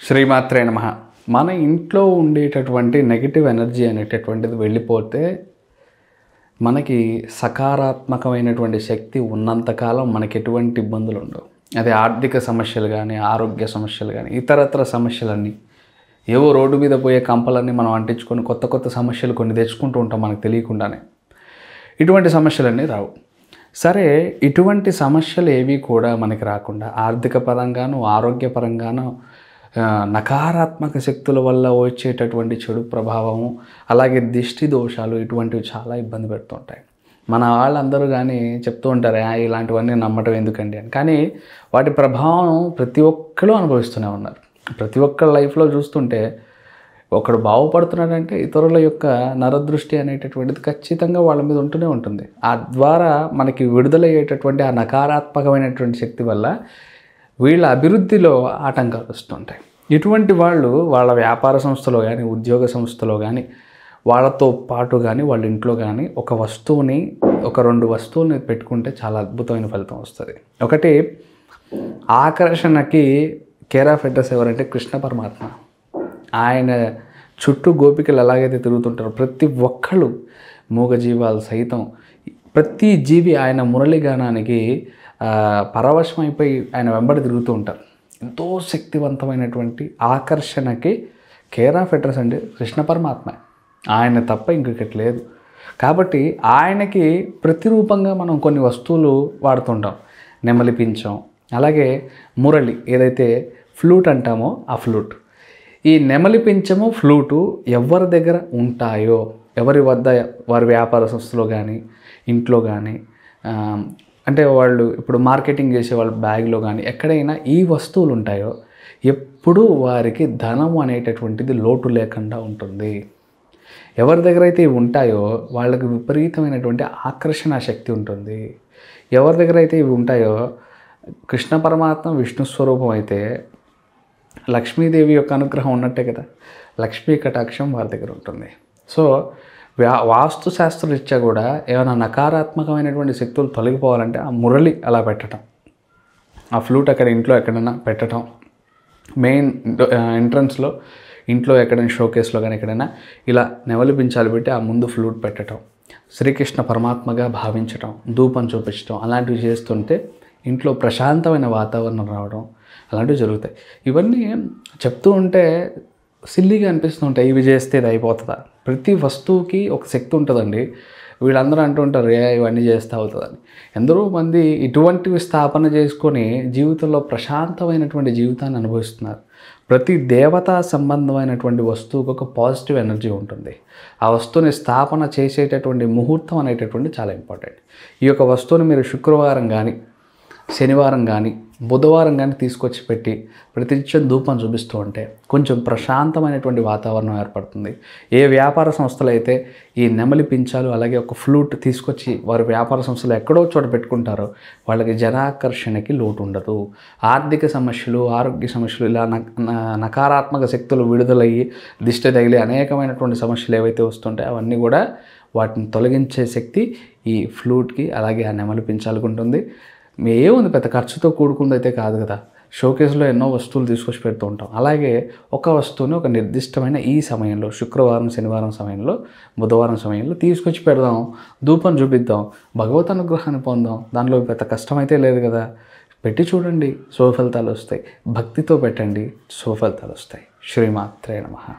శ్రీమాత్రే నమ మన ఇంట్లో ఉండేటటువంటి నెగిటివ్ ఎనర్జీ అనేటటువంటిది వెళ్ళిపోతే మనకి సకారాత్మకమైనటువంటి శక్తి ఉన్నంతకాలం మనకి ఎటువంటి ఇబ్బందులు ఉండవు అది ఆర్థిక సమస్యలు కానీ ఆరోగ్య సమస్యలు కానీ ఇతరత్ర సమస్యలన్నీ ఏవో రోడ్డు మీద పోయే కంపలన్నీ మనం అంటించుకొని కొత్త కొత్త సమస్యలు కొన్ని తెచ్చుకుంటూ ఉంటాం మనకు తెలియకుండానే ఇటువంటి సమస్యలన్నీ రావు సరే ఇటువంటి సమస్యలు ఏవి కూడా మనకి రాకుండా ఆర్థిక పరంగాను ఆరోగ్యపరంగాను ఆ, నకారాత్మక శక్తుల వల్ల వచ్చేటటువంటి చెడు ప్రభావము అలాగే దిష్టి దోషాలు ఇటువంటివి చాలా ఇబ్బంది పెడుతుంటాయి మన వాళ్ళందరూ కానీ చెప్తూ ఉంటారు "ఆ, ఇలాంటివన్నీ నమ్మటం ఎందుకండి అని కానీ వాటి ప్రభావం ప్రతి ఒక్కరు అనుభవిస్తూనే ఉన్నారు ప్రతి ఒక్కరి లైఫ్లో చూస్తుంటే ఒకడు బాగుపడుతున్నాడంటే ఇతరుల యొక్క నరదృష్టి అనేటటువంటిది ఖచ్చితంగా వాళ్ళ మీద ఉంటూనే ఉంటుంది ఆ ద్వారా మనకి విడుదలయ్యేటటువంటి ఆ నకారాత్మకమైనటువంటి శక్తి వల్ల వీళ్ళ అభివృద్ధిలో ఆటంకాలు వస్తుంటాయి ఇటువంటి వాళ్ళు వాళ్ళ వ్యాపార సంస్థలో కానీ ఉద్యోగ సంస్థలో కానీ వాళ్ళతో పాటు కానీ వాళ్ళ ఇంట్లో కానీ ఒక వస్తువుని ఒక రెండు వస్తువుల్ని పెట్టుకుంటే చాలా అద్భుతమైన ఫలితం వస్తుంది ఒకటి ఆకర్షణకి కేర్ ఆఫ్ అడ్రస్ ఎవరంటే కృష్ణ పరమాత్మ ఆయన చుట్టూ గోపికలు ఎలాగైతే తిరుగుతుంటారో ప్రతి ఒక్కళ్ళు మూగజీవాలు సైతం ప్రతి జీవి ఆయన మురళిగానానికి ఆ, పరవశమైపోయి ఆయన వెంబడి తిరుగుతూ ఉంటారు ఎంతో శక్తివంతమైనటువంటి ఆకర్షణకి కేర్ ఆఫ్ అడ్రస్ అంటే కృష్ణ పరమాత్మ ఆయన తప్ప ఇంకొకటి లేదు కాబట్టి ఆయనకి ప్రతిరూపంగా మనం కొన్ని వస్తువులు వాడుతుంటాం నెమలి పించం అలాగే మురళి ఏదైతే ఫ్లూట్ అంటామో ఆ ఫ్లూట్ ఈ నెమలి పించము ఫ్లూటు ఎవరి దగ్గర ఉంటాయో ఎవరి వద్ద వారి వ్యాపార సంస్థలో కానీ ఇంట్లో కానీ ఆ, అంటే వాళ్ళు ఇప్పుడు మార్కెటింగ్ చేసే వాళ్ళ బ్యాగ్లో కానీ ఎక్కడైనా ఈ వస్తువులు ఉంటాయో ఎప్పుడూ వారికి ధనము అనేటటువంటిది లోటు లేకుండా ఉంటుంది ఎవరి దగ్గర అయితే ఇవి ఉంటాయో వాళ్ళకి విపరీతమైనటువంటి ఆకర్షణ శక్తి ఉంటుంది ఎవరి దగ్గర అయితే ఇవి ఉంటాయో కృష్ణ పరమాత్మ విష్ణు స్వరూపం అయితే లక్ష్మీదేవి యొక్క అనుగ్రహం ఉన్నట్టే కదా లక్ష్మీ కటాక్షం వారి దగ్గర ఉంటుంది సో వ్యా వాస్తు శాస్త్రరీత్యా కూడా ఏమైనా నకారాత్మకమైనటువంటి శక్తులు తొలగిపోవాలంటే ఆ మురళి అలా పెట్టడం ఆ ఫ్లూట్ అక్కడ ఇంట్లో ఎక్కడైనా పెట్టడం మెయిన్ ఎంట్రన్స్లో ఇంట్లో ఎక్కడైనా షోకేస్లో కానీ ఎక్కడైనా ఇలా నెవలిపించాలి పెట్టి ఆ ముందు ఫ్లూట్ పెట్టడం శ్రీకృష్ణ పరమాత్మగా భావించడం ధూపం చూపించడం అలాంటివి చేస్తుంటే ఇంట్లో ప్రశాంతమైన వాతావరణం రావడం అలాంటివి జరుగుతాయి ఇవన్నీ చెప్తూ ఉంటే సిల్లీగా అనిపిస్తూ ఉంటాయి ఇవి చేస్తే ఇది అయిపోతుందా ప్రతి వస్తువుకి ఒక శక్తి ఉంటుందండి వీళ్ళందరూ అంటుంటారు ఏ ఇవన్నీ చేస్తే అవుతుందని ఎందరో మంది ఇటువంటివి స్థాపన చేసుకొని జీవితంలో ప్రశాంతమైనటువంటి జీవితాన్ని అనుభవిస్తున్నారు ప్రతి దేవతా సంబంధమైనటువంటి వస్తువుకు ఒక పాజిటివ్ ఎనర్జీ ఉంటుంది ఆ వస్తువుని స్థాపన చేసేటటువంటి ముహూర్తం అనేటటువంటి చాలా ఇంపార్టెంట్ ఈ యొక్క వస్తువుని మీరు శుక్రవారం కానీ శనివారం కానీ బుధవారం కానీ తీసుకొచ్చి పెట్టి ప్రతినిత్యం ధూపం చూపిస్తూ ఉంటే కొంచెం ప్రశాంతమైనటువంటి వాతావరణం ఏర్పడుతుంది ఏ వ్యాపార సంస్థలు అయితే ఈ నెమలి పించాలు అలాగే ఒక ఫ్లూట్ తీసుకొచ్చి వారి వ్యాపార సంస్థలు ఎక్కడో చోట పెట్టుకుంటారో వాళ్ళకి జనాకర్షణకి లోటు ఉండదు ఆర్థిక సమస్యలు ఆరోగ్య సమస్యలు ఇలా నక- న- నకారాత్మక శక్తులు విడుదలయ్యి దిష్టి తగిలి అనేకమైనటువంటి సమస్యలు ఏవైతే వస్తుంటాయో అవన్నీ కూడా వాటిని తొలగించే శక్తి ఈ ఫ్లూట్కి అలాగే ఆ నెమలి పించాలకు ఉంటుంది ఏముంది పెద్ద ఖర్చుతో కూడుకుంది అయితే కాదు కదా షోకేస్లో ఎన్నో వస్తువులు తీసుకొచ్చి పెడుతూ ఉంటాం అలాగే ఒక వస్తువుని ఒక నిర్దిష్టమైన ఈ సమయంలో శుక్రవారం శనివారం సమయంలో బుధవారం సమయంలో తీసుకొచ్చి పెడదాం ధూపం చూపిద్దాం భగవత్ అనుగ్రహాన్ని పొందాం దానిలో పెద్ద కష్టమైతే లేదు కదా పెట్టి చూడండి శుభ ఫలితాలు వస్తాయి భక్తితో పెట్టండి శుభ ఫలితాలు వస్తాయి శ్రీమాత్రే నమః